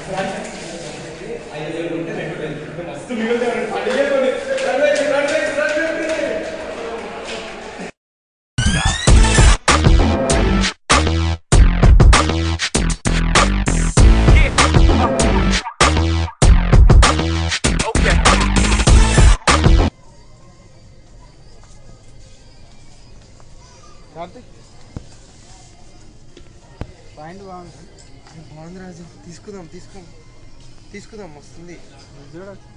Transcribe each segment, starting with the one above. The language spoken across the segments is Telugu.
కార్తిక్ పాయింట్ బాగుంటుంది బాగుంది రాజు తీసుకుందాం తీసుకుందాం తీసుకుందాం వస్తుంది చూడచ్చు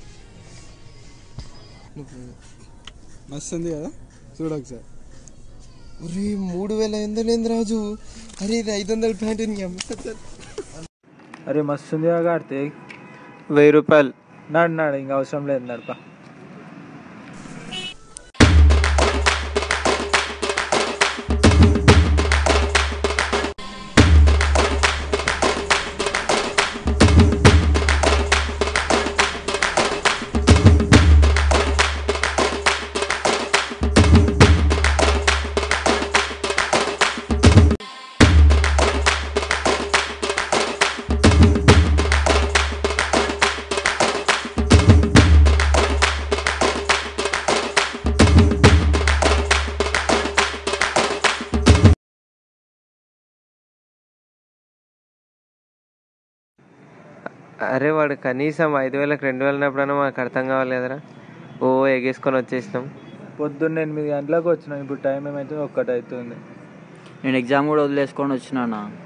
నువ్వు మస్తు ఉంది కదా చూడకు సార్ ఒరే మూడు వేల ఐదు వందలు ఏంది రాజు అరే ఇది ఐదు వందల ప్యాంట్ నీ అమ్ముతా అరే మస్తు ఉంది కదా కార్తీక్ వెయ్యి రూపాయలు నాడు నాడు ఇంకా అవసరం లేదు నడప అరే వాడు కనీసం ఐదు వేలకు రెండు వేలు అన్నప్పుడన్నా మనకు అర్థం కావాలి కదరా ఓ ఎగేసుకొని వచ్చేసినాం పొద్దున్న ఎనిమిది గంటలకు వచ్చినాం ఇప్పుడు టైం ఏమైతుంది ఒక్కటి అవుతుంది నేను ఎగ్జామ్ కూడా వదిలేసుకొని వచ్చినానా